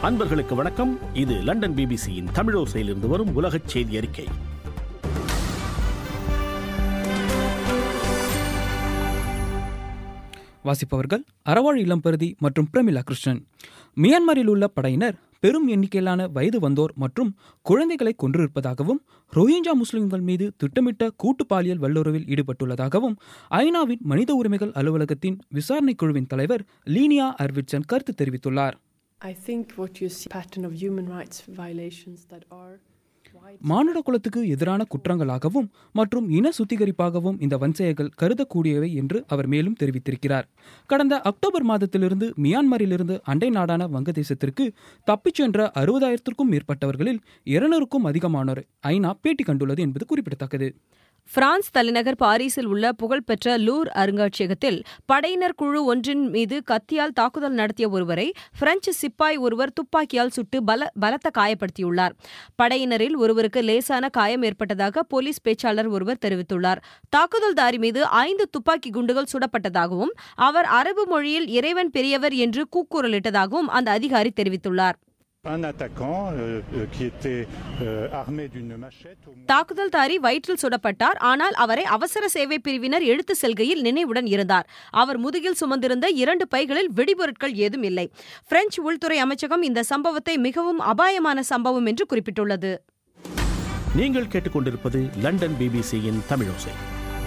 அன்பர்களுக்கு வணக்கம் இது லண்டன் பிபிசியின் தமிழோசையிலிருந்து வரும் உலகச் செய்தி அறிக்கை வாசிப்பவர்கள் அறவாழ் இளம்பருதி மற்றும் பிரமிளா கிருஷ்ணன் மியான்மரில் உள்ள படையினர் பெரும் எண்ணிக்கையிலான வயது வந்தோர் மற்றும் குழந்தைகளை கொன்றிருப்பதாகவும் ரோஹிஞ்சா முஸ்லிம்கள் மீது திட்டமிட்ட கூட்டு பாலியல் வல்லுறவில் ஈடுபட்டுள்ளதாகவும் ஐநாவின் மனித உரிமைகள் அலுவலகத்தின் விசாரணை குழுவின் தலைவர் லீனியா அர்விட்சன் கருத்து தெரிவித்துள்ளார் I think what you see pattern of human rights violations that are wide மானுட குலத்துக்கு எதிரான குற்றங்களாகவும் மற்றும் இன சுத்திகரிப்பாகவும் இந்த வன்செயல்கள் கருதக்கூடியவை என்று அவர் மேலும் தெரிவித்திருக்கிறார் கடந்த அக்டோபர் மாதத்திலிருந்து மியான்மரிலிருந்து அண்டை நாடான வங்கதேசத்திற்கு தப்பிச் சென்ற அறுபதாயிரத்திற்கும் மேற்பட்டவர்களில் இருநூறுக்கும் அதிகமானோர் ஐநா பேட்டி கண்டுள்ளது என்பது குறிப்பிடத்தக்கது பிரான்ஸ் தலைநகர் பாரிஸில் உள்ள புகழ்பெற்ற லூர் அருங்காட்சியகத்தில் படையினர் குழு ஒன்றின் மீது கத்தியால் தாக்குதல் நடத்திய ஒருவரை பிரெஞ்சு சிப்பாய் ஒருவர் துப்பாக்கியால் சுட்டு பல பலத்த காயப்படுத்தியுள்ளார் படையினரில் ஒருவருக்கு லேசான காயம் ஏற்பட்டதாக போலீஸ் பேச்சாளர் ஒருவர் தெரிவித்துள்ளார் தாக்குதல்தாரி மீது ஐந்து துப்பாக்கி குண்டுகள் சுடப்பட்டதாகவும் அவர் அரபு மொழியில் இறைவன் பெரியவர் என்று கூக்குரலிட்டதாகவும் அந்த அதிகாரி தெரிவித்துள்ளார் Un attaquant euh, euh, qui était euh, armé d'une machette. Au moins... தாக்குதல்தாரி வயிற்றில் சுடப்பட்டார் ஆனால் அவரை அவசர சேவை பிரிவினர் எடுத்து செல்கையில் நினைவுடன் இருந்தார் அவர் முதுகில் சுமந்திருந்த இரண்டு பைகளில் வெடிபொருட்கள் ஏதும் இல்லை பிரெஞ்சு உள்துறை அமைச்சகம் இந்த சம்பவத்தை மிகவும் அபாயமான சம்பவம் என்று குறிப்பிட்டுள்ளது நீங்கள் கேட்டுக்கொண்டிருப்பது லண்டன் பிபிசியின் தமிழோசை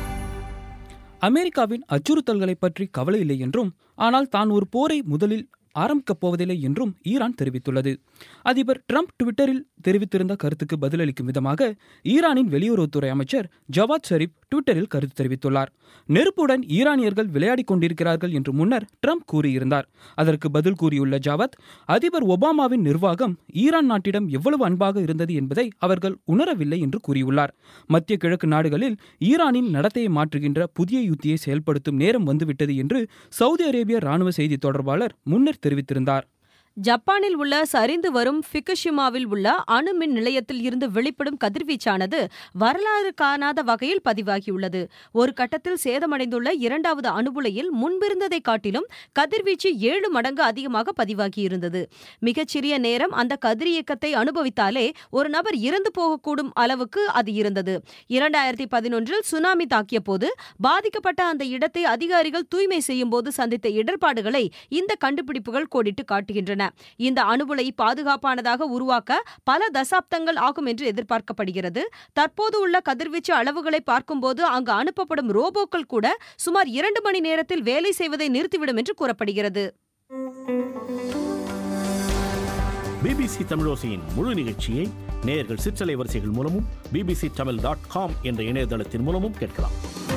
அமெரிக்காவின் அச்சுறுத்தல்களை பற்றி கவலை இல்லை என்றும் ஆனால் தான் ஒரு போரை முதலில் ஆரம்பிக்கப் போவதில்லை என்றும் ஈரான் தெரிவித்துள்ளது அதிபர் ட்ரம்ப் ட்விட்டரில் தெரிவித்திருந்த கருத்துக்கு பதிலளிக்கும் விதமாக ஈரானின் வெளியுறவுத்துறை அமைச்சர் ஜவாத் ஷரீப் ட்விட்டரில் கருத்து தெரிவித்துள்ளார் நெருப்புடன் ஈரானியர்கள் விளையாடிக் கொண்டிருக்கிறார்கள் என்று முன்னர் ட்ரம்ப் கூறியிருந்தார் அதற்கு பதில் கூறியுள்ள ஜாவத் அதிபர் ஒபாமாவின் நிர்வாகம் ஈரான் நாட்டிடம் எவ்வளவு அன்பாக இருந்தது என்பதை அவர்கள் உணரவில்லை என்று கூறியுள்ளார் மத்திய கிழக்கு நாடுகளில் ஈரானின் நடத்தையை மாற்றுகின்ற புதிய யுத்தியை செயல்படுத்தும் நேரம் வந்துவிட்டது என்று சவுதி அரேபிய ராணுவ செய்தி தொடர்பாளர் முன்னர் தெரிவித்திருந்தார் ஜப்பானில் உள்ள சரிந்து வரும் ஃபிகுஷிமாவில் உள்ள அணு மின் நிலையத்தில் இருந்து வெளிப்படும் கதிர்வீச்சானது வரலாறு காணாத வகையில் பதிவாகியுள்ளது ஒரு கட்டத்தில் சேதமடைந்துள்ள இரண்டாவது அணுவுலையில் முன்பிருந்ததை காட்டிலும் கதிர்வீச்சு ஏழு மடங்கு அதிகமாக பதிவாகியிருந்தது மிகச்சிறிய நேரம் அந்த கதிரியக்கத்தை அனுபவித்தாலே ஒரு நபர் இறந்து போகக்கூடும் அளவுக்கு அது இருந்தது இரண்டாயிரத்தி பதினொன்றில் சுனாமி தாக்கிய போது பாதிக்கப்பட்ட அந்த இடத்தை அதிகாரிகள் தூய்மை செய்யும் போது சந்தித்த இடர்பாடுகளை இந்த கண்டுபிடிப்புகள் கோடிட்டு காட்டுகின்றன இந்த அணுவுலை பாதுகாப்பானதாக உருவாக்க பல தசாப்தங்கள் ஆகும் என்று எதிர்பார்க்கப்படுகிறது தற்போது உள்ள கதிர்வீச்சு அளவுகளை பார்க்கும்போது அங்கு அனுப்பப்படும் ரோபோக்கள் கூட சுமார் இரண்டு மணி நேரத்தில் வேலை செய்வதை நிறுத்திவிடும் என்று கூறப்படுகிறது பிபிசி தமிழோசையின் முழு நிகழ்ச்சியை நேயர்கள் சிற்றலை வரிசைகள் மூலமும் பிபிசி தமிழ் டாட் காம் என்ற இணையதளத்தின் மூலமும் கேட்கலாம்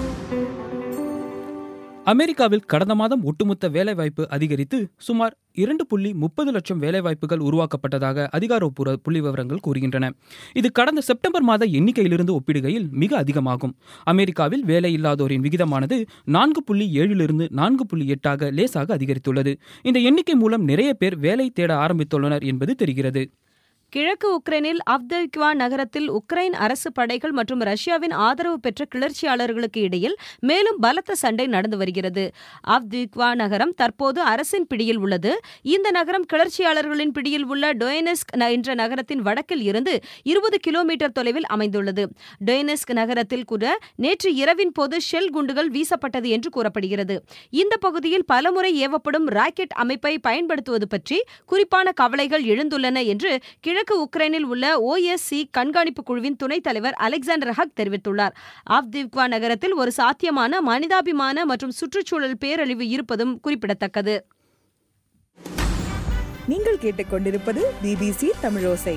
அமெரிக்காவில் கடந்த மாதம் ஒட்டுமொத்த வேலைவாய்ப்பு அதிகரித்து சுமார் இரண்டு புள்ளி முப்பது லட்சம் வேலைவாய்ப்புகள் உருவாக்கப்பட்டதாக அதிகாரப்பூர்வ புள்ளி விவரங்கள் கூறுகின்றன இது கடந்த செப்டம்பர் மாத எண்ணிக்கையிலிருந்து ஒப்பிடுகையில் மிக அதிகமாகும் அமெரிக்காவில் வேலையில்லாதோரின் விகிதமானது நான்கு புள்ளி ஏழிலிருந்து நான்கு புள்ளி எட்டாக லேசாக அதிகரித்துள்ளது இந்த எண்ணிக்கை மூலம் நிறைய பேர் வேலை தேட ஆரம்பித்துள்ளனர் என்பது தெரிகிறது கிழக்கு உக்ரைனில் அவ்தவிக்வா நகரத்தில் உக்ரைன் அரசு படைகள் மற்றும் ரஷ்யாவின் ஆதரவு பெற்ற கிளர்ச்சியாளர்களுக்கு இடையில் மேலும் பலத்த சண்டை நடந்து வருகிறது அவ்திக்வா நகரம் தற்போது அரசின் பிடியில் உள்ளது இந்த நகரம் கிளர்ச்சியாளர்களின் பிடியில் உள்ள டொயனெஸ்க் என்ற நகரத்தின் வடக்கில் இருந்து இருபது கிலோமீட்டர் தொலைவில் அமைந்துள்ளது டொயனெஸ்க் நகரத்தில் கூட நேற்று இரவின் போது ஷெல் குண்டுகள் வீசப்பட்டது என்று கூறப்படுகிறது இந்த பகுதியில் பலமுறை ஏவப்படும் ராக்கெட் அமைப்பை பயன்படுத்துவது பற்றி குறிப்பான கவலைகள் எழுந்துள்ளன என்று கிழக்கு உக்ரைனில் உள்ள ஓஎஸ்சி கண்காணிப்பு குழுவின் துணைத் தலைவர் அலெக்சாண்டர் ஹக் தெரிவித்துள்ளார் ஆவ்திவ்கா நகரத்தில் ஒரு சாத்தியமான மனிதாபிமான மற்றும் சுற்றுச்சூழல் பேரழிவு இருப்பதும் குறிப்பிடத்தக்கது நீங்கள் கேட்டுக்கொண்டிருப்பது பிபிசி தமிழோசை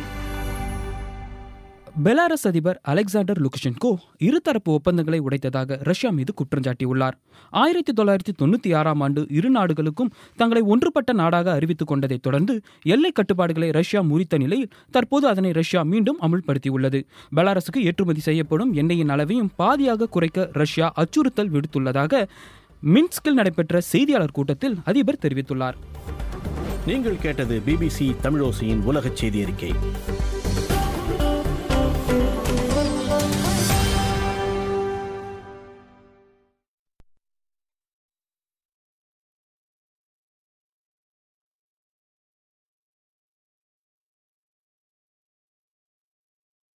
பெலாரஸ் அதிபர் அலெக்சாண்டர் லுகஷென்கோ இருதரப்பு ஒப்பந்தங்களை உடைத்ததாக ரஷ்யா மீது குற்றம் சாட்டியுள்ளார் ஆயிரத்தி தொள்ளாயிரத்தி தொண்ணூற்றி ஆறாம் ஆண்டு இரு நாடுகளுக்கும் தங்களை ஒன்றுபட்ட நாடாக அறிவித்துக் கொண்டதைத் தொடர்ந்து எல்லை கட்டுப்பாடுகளை ரஷ்யா முறித்த நிலையில் தற்போது அதனை ரஷ்யா மீண்டும் அமுல்படுத்தியுள்ளது பெலாரஸுக்கு ஏற்றுமதி செய்யப்படும் எண்ணெயின் அளவையும் பாதியாக குறைக்க ரஷ்யா அச்சுறுத்தல் விடுத்துள்ளதாக மின்ஸ்கில் நடைபெற்ற செய்தியாளர் கூட்டத்தில் அதிபர் தெரிவித்துள்ளார் நீங்கள் கேட்டது பிபிசி தமிழோசையின் உலகச் செய்தி அறிக்கை